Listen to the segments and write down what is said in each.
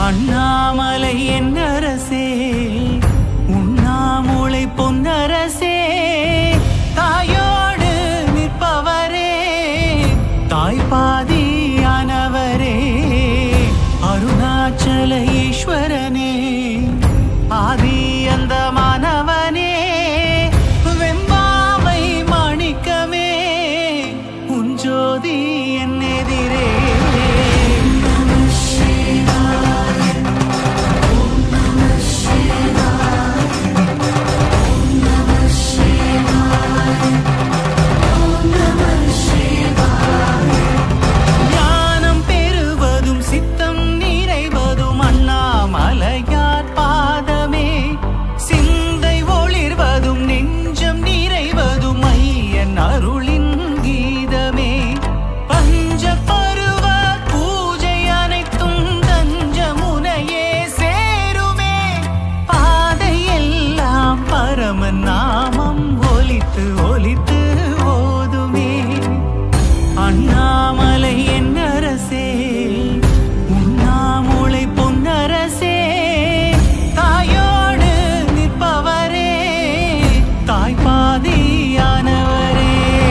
அண்ணாமலை என் அரசே உண்ணாமூளை பொன்னரசே தாயோடு நிற்பவரே தாய்பாதியானவரே அருணாச்சல ஈஸ்வரனே ஆதி அந்த மாணவனே வெம்பாமை மாணிக்கமே உஞ்சோதி என் எதிரே ஞானம் பெறுவதும் சித்தம் நிறைவதும் அண்ணாமலையார் பாதமே சிந்தை ஒளிர்வதும் நெஞ்சம் நிறைவதும் ஐயன் அருளின் கீதமே பஞ்ச பருவ பூஜை அனைத்தும் தஞ்ச முனையே சேருமே பாதையெல்லாம் பரமன் நாமம் ஒலித்து ஒலித்து ஓதுமே அண்ணாமலை என் அரசே உண்ணாமூளை பொன்னரசே தாயோடு நிற்பவரே தாய்பாதியானவரே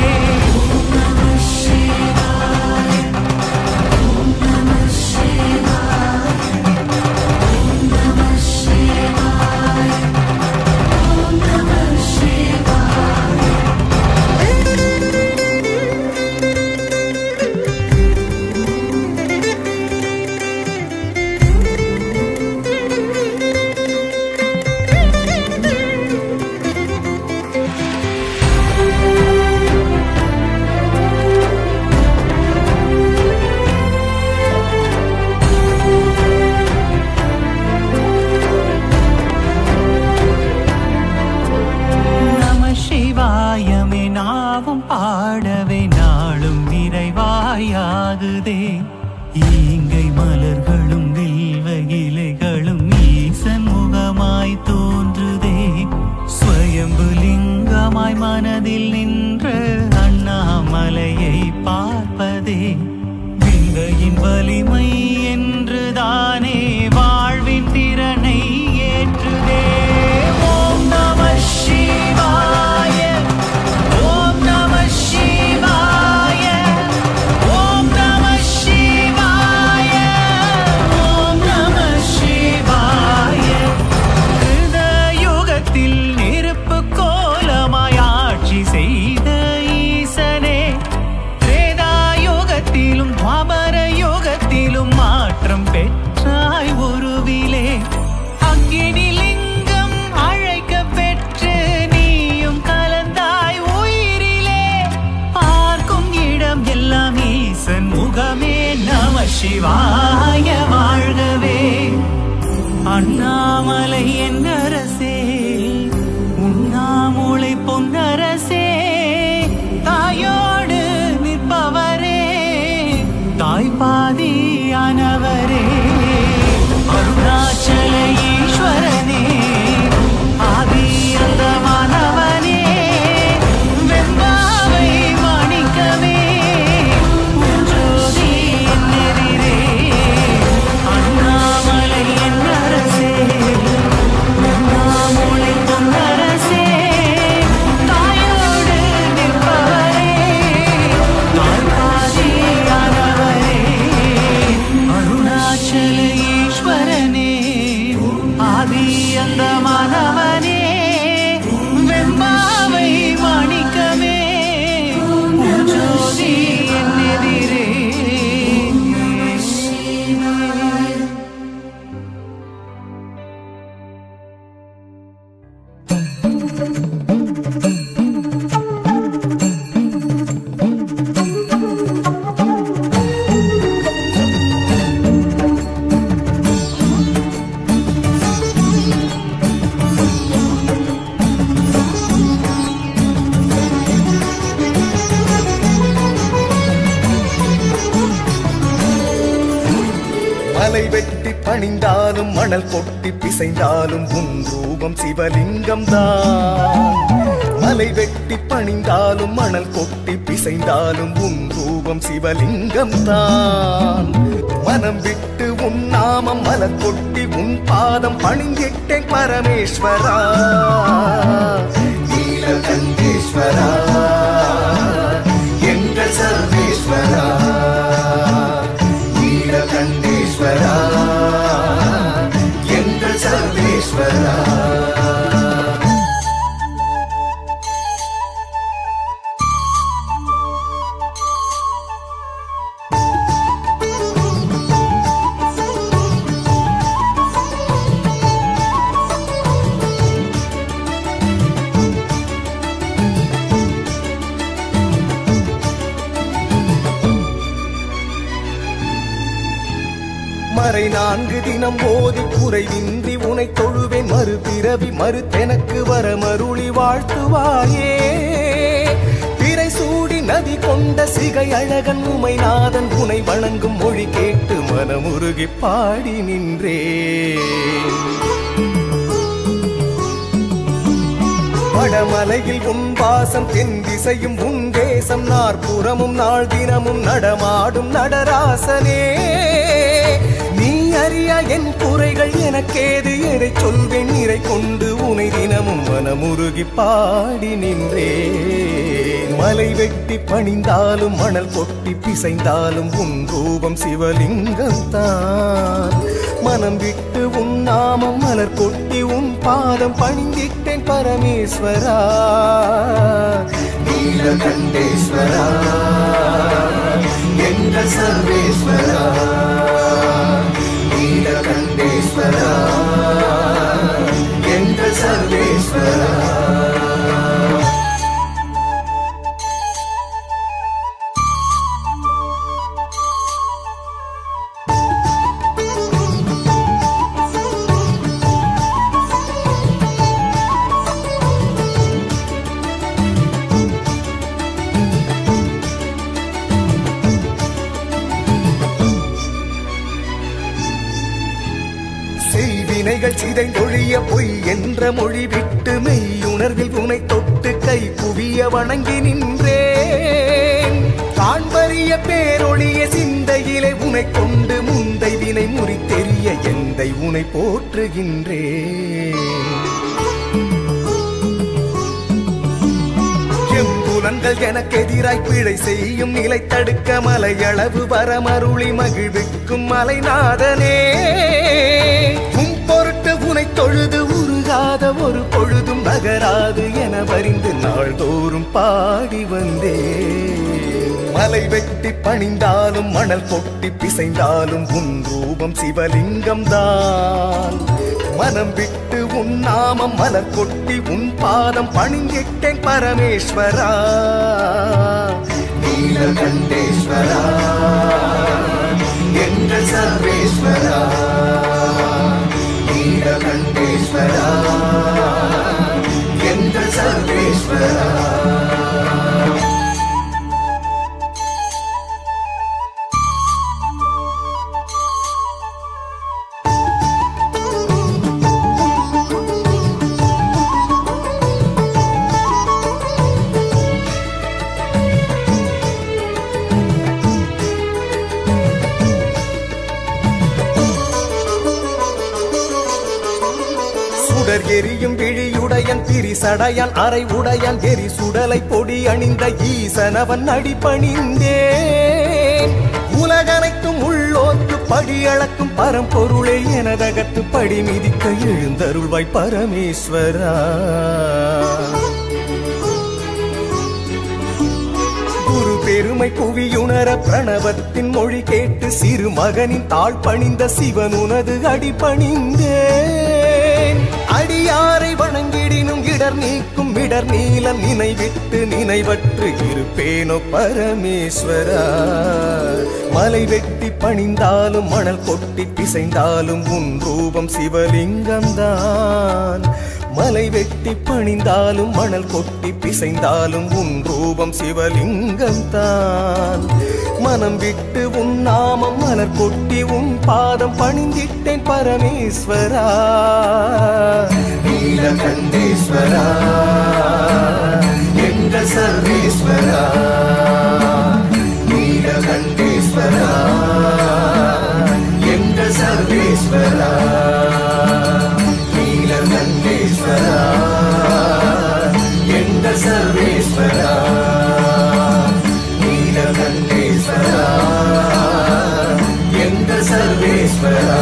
நம சிவாயமே நாவும் பாடவே நாளும் நிறைவாயாகுதே ஈங்கை மலர்களும் வில்வ இலைகளும் ஈசன் முகமாய் தோன்றுதே ஸ்வயம்பு லிங்கமாய் மனதில் நின்ற அண்ணாமலையை பார்ப்பதே விந்தையின் வலிமை என்றுதானே வாழ்வின் திறனை ஏற்றுதே ஓம் நம சிவாய ஓம் நம சிவாய ஓம் நம சிவாய ஓம் நம சிவாய யுகத்தில் நெருப்பு கோலமாய் ஆட்சி செய்த ஈசனே திரேதாயுகத்திலும் துவாபர யுகத்திலும் மாற்றம் பெற்றாய் உருவிலே அக்கினி லிங்கம் அழைக்க பெற்று நீயும் கலந்தாய் உயிரிலே பார்க்கும் இடம் எல்லாம் ஈசன் முகமே நம சிவாய வாழ்கவே அண்ணாமலை என் அரசே உண்ணாமூளை பொன்னரசே தாயோடு நிற்பவரே தாய்பாதியானவரே அருணாச்சல ஈஸ்வரனே ஆதி அந்த மாணவனே வெம்பாவை மாணிக்கமே உஞ்சோதி என் எதிரே அண்ணாமலை என் அரசே உண்ணாமூளை பொன்னரசே தாயோடு நிற்பவரே தாய்பாதியானவரே அருணாச்சல ஈஸ்வரனே ஆதி அந்த மாணவனே வெம்பாவை மாணிக்கமே ஜோதி என் எதிரே மலை வெட்டி பணிந்தாலும் மணல் கொட்டி பிசைந்தாலும் உன் ரூபம் சிவலிங்கம் தான் மலை வெட்டி பணிந்தாலும் மணல் கொட்டி பிசைந்தாலும் உன் ரூபம் சிவலிங்கம் தான் மனம் விட்டு உன் நாமம் மலர் கொட்டி உன் பாதம் பணிந்திட்டேன் பரமேஸ்வரா நீலகண்டேஸ்வரா எங்கள் சர்வேஸ்வரா நீலகண்டேஸ்வரா எங்கள் சர்வேஸ்வரா மறை நான்கு தினம் போதி குறைவின்றி உனை தொழுவேன் மறுபிறவி மறுத்தெனக்கு வர மருளி வாழ்த்துவாயே பிறை சூடி நதி கொண்ட சிகை அழகன் உமைநாதன் உனை வணங்கும் மொழி கேட்டு மனமுருகி பாடி நின்றேன் வடமலையில் உன் வாசம் தென் திசையும் உன் தேசம் நாற்புறமும் நாள் தினமும் நடமாடும் நடராசனே நீ அறியா என் குறைகள் எனக்கேது எதை சொல்வேன் நிறை கொண்டு உனை தினமும் மனமுருகி பாடி நின்றே மலை வெட்டி பணிந்தாலும் மணல் கொட்டி பிசைந்தாலும் உன் ரூபம் சிவலிங்கம் தான் மனம் விட்டு உன் நாமம் மலர் கொட்டி உன் பாதம் பணிந்திட்டேன் பரமேஸ்வரா நீலகண்டேஸ்வரா எங்கள் சர்வேஸ்வரா நீலகண்டேஸ்வரா எங்கள் சர்வேஸ்வரா செய்வினைகள் சிதைந்தொழிய பொய் என்ற மொழி விட்டு மெய்யுணர்வில் உனை தொட்டு கை குவிய வணங்கி நின்றேன் காண்பறிய பேரொழிய சிந்தையிலே உனை கொண்டு முந்தை வினை முறித்தெறிய எந்தை உனை போற்றுகின்றேன் எம்புலன்கள் எனக்கு எதிராய் பிழை செய்யும் நிலை தடுக்க மலையளவு வரமருளி மகிழ்விக்கும் மலைநாதனே உன் பொருட்டு உனை தொழுது உருகாத ஒரு பொழுதும் நகராது என வரிந்து நாள்தோறும் பாடி வந்தே மலை வெட்டி பணிந்தாலும் மணல் கொட்டி பிசைந்தாலும் உன் ரூபம் சிவலிங்கம் தான் மனம் விட்டு உன் நாமம் மலர் கொட்டி உன் பாதம் பணிந்திட்டேன் பரமேஸ்வரா நீலகண்டேஸ்வரா எங்கள் சர்வேஸ்வரா நீலகண்டேஸ்வரா எங்கள் சர்வேஸ்வரா சுடர் எரியும் விழியுடையன் பிரிசடையான் அரை உடையான் எரி சுடலை பொடி அணிந்த ஈசனவன் அடிபணிந்தேன் உலகனைத்தும் உள்ளோர்க்கு படி அளக்கும் பரம்பொருளே எனதகத்து படி மிதிக்க எழுந்தருள்வாய் பரமேஸ்வரா குரு பெருமை புவியுணர பிரணவத்தின் மொழி கேட்டு சிறு மகனின் தாழ் பணிந்த சிவன் உனது அடி பணிந்தேன் அடியாரை வணங்கிடினும் இடர் நீக்கும் இடர் நீலம் நினைவிட்டு நினைவற்று இருப்பேனோ பரமேஸ்வரா மலை வெட்டி பணிந்தாலும் மணல் கொட்டி பிசைந்தாலும் உன் ரூபம் சிவலிங்கம்தான் மலை வெட்டி பணிந்தாலும் மணல் கொட்டி பிசைந்தாலும் உன் ரூபம் சிவலிங்கம் தான் மனம் விட்டு உன் நாமம் மலர் கொட்டி உன் பாதம் பணிந்திட்டேன் பரமேஸ்வரா நீலகண்டேஸ்வரா எங்கள் சர்வேஸ்வரா நீலகண்டேஸ்வரா எங்கள் சர்வேஸ்வரா நீலகண்டேஸ்வரா எங்கள் சர்வேஸ்வரா நீலகண்டேஸ்வரா எங்கள் சர்வேஸ்வரா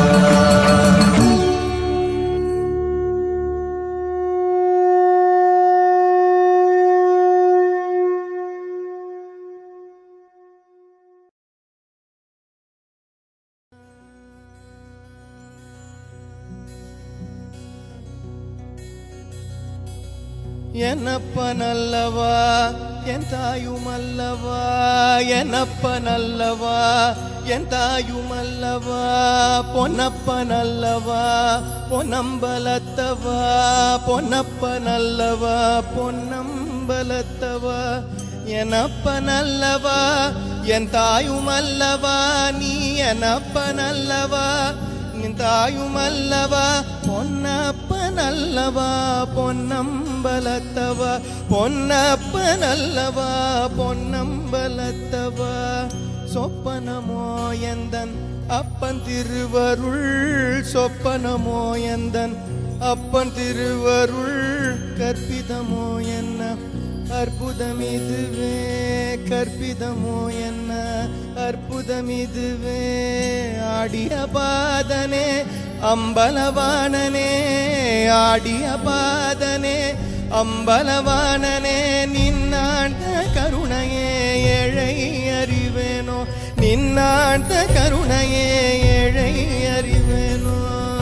என்னப்ப நல்லவா என் தாயும் அல்லவா என்னப்ப நல்லவா என் தாயும் அல்லவா பொன்னப்ப நல்லவா பொன்னம்பலத்தவா பொன்னப்ப நல்லவா பொன்னம்பலத்தவா எனப்ப நல்லவா என் தாயும் அல்லவா நீ எனப்ப நல்லவா நின் தாயும் அல்லவா பொன்னப்ப நல்லவா பொன்னம்பலத்தவா பொன்னப்ப நல்லவா பொன்னம்பலத்தவா சொப்பனமோ எந்தன் அப்பன் திருவருள் சொப்பனமோ எந்தன் அப்பன் திருவருள் கற்பிதமோ என்ன அற்புதம் இதுவே கற்பிதமோ என்ன அற்புதம் இதுவே ஆடிய பாதனே அம்பலவாணனே ஆடிய பாதனே அம்பலவாணனே நின்னாண்ட கருணையே ஏழை அறிவேனோ நின்னாண்ட கருணையே ஏழை அறிவேனோ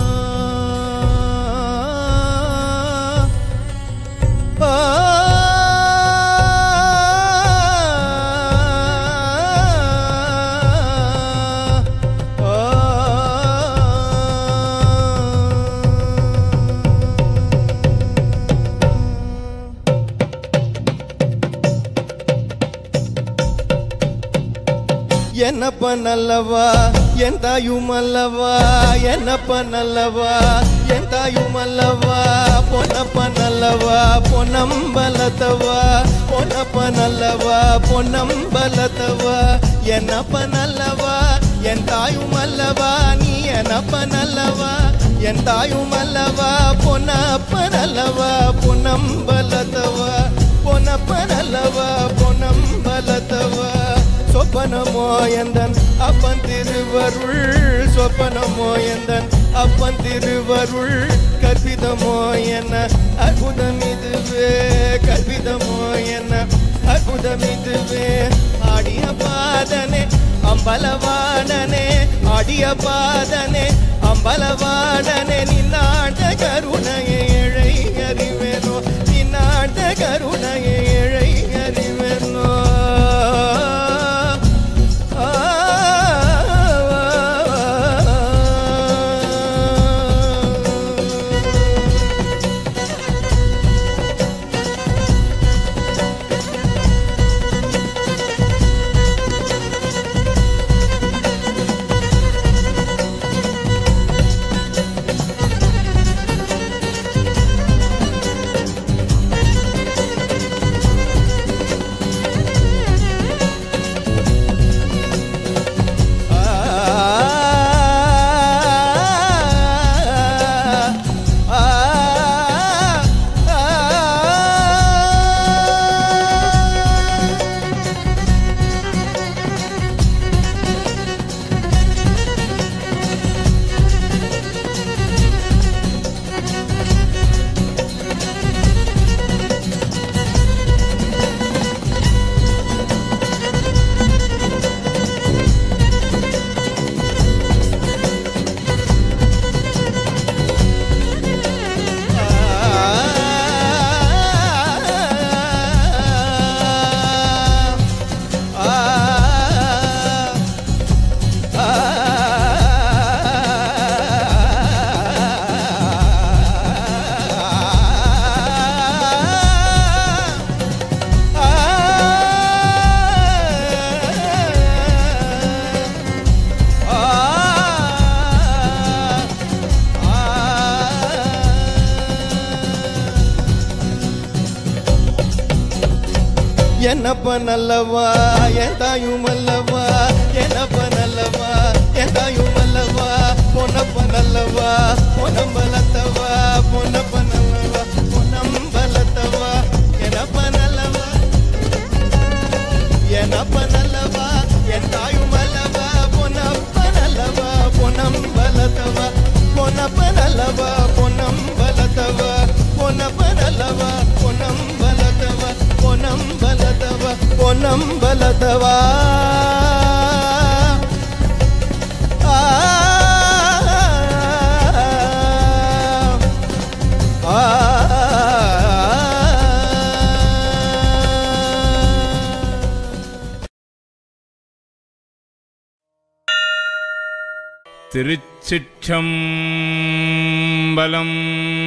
என்னப்ப நல்லவா என் தாயும் அல்லவா என்னப்ப நல்லவா என் தாயும் அல்லவா பொன்னப்ப நல்லவா பொன்னம்பலத்தவா பொன்னப்ப நல்லவா பொன்னம்பலத்தவா என்னப்ப நல்லவா என் தாயும் அல்லவா நீ என்னப்ப நல்லவா என் தாயும் அல்லவா பொன்னப்ப நல்லவா பொன்னம்பலத்தவா பொன்னப்ப நல்லவா பொன்னம்பலத்தவா சொப்பனமோ எந்தன் அப்பன் திருவருள் சொப்பனமோ எந்தன் அப்பன் திருவருள் கற்பிதமோ என்ன அற்புதம் இதுவே கற்பிதமோ என்ன அற்புதம் இதுவே ஆடிய பாதனே அம்பலவாணனே ஆடிய பாதனே அம்பலவாணனே நின்னாட்ட கருணையை இழை அறிவேனோ நின்னாட்ட கருணையை இழை அறிவேனோ என்னப்ப நல்லவா என் தாயும் அல்லவா என்னப்ப நல்லவா என் தாயும் அல்லவா பொன்னப்பன் அல்லவா பொன்னம்பலத்தவா பொன்னப்பன் அல்லவா பொன்னம்பலத்தவா எனப்பன் அல்லவா எனப்பன் அல்லவா என் தாயும் அல்லவா பொன்னப்பன் அல்லவா பொன்னம்பலத்தவா பொன்னப்பன் அல்லவா பொன்னம்பலத்தவா பொன்னப்பன் அல்லவா பொன்னம்பலத்தவா பொன்னம்பலத்தவா பொன்னம்பலத்தவா ஆ திருச்சிற்றம்பலம்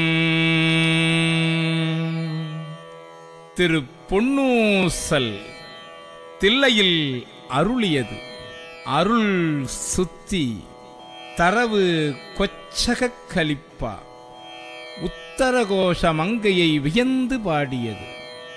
திரு பொன்னூசல் தில்லையில் அருளியது அருள் சுத்தி தரவு கொச்சகக் கலிப்பா உத்தரகோஷ மங்கையை வியந்து பாடியது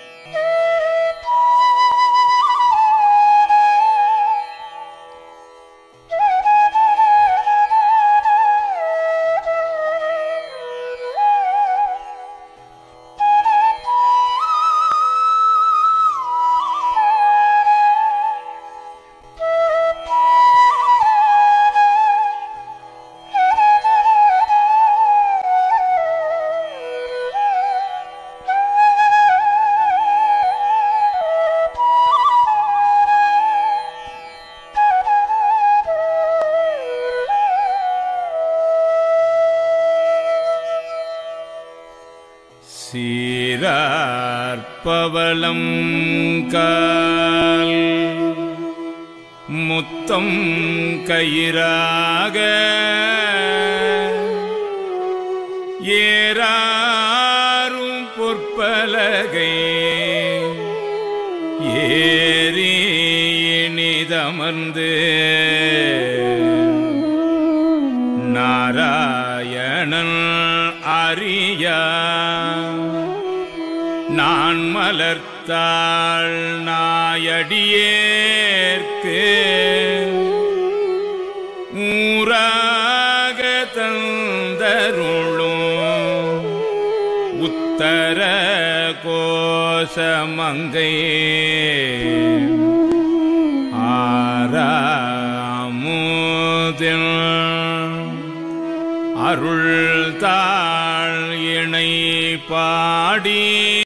சீரார்பவளம் கால் முத்தம் கயிறாக ஏறாரும் பொற்பலகை ஏறி இனிதமர்ந்து நாராயணன் அறியா நான் மலர்த்தாள் நாயடியேற்கு ஊராக தந்தருளும் உத்தர கோஷமங்கை ஆறாமுதில் அருள் தாழ் இணை பாடி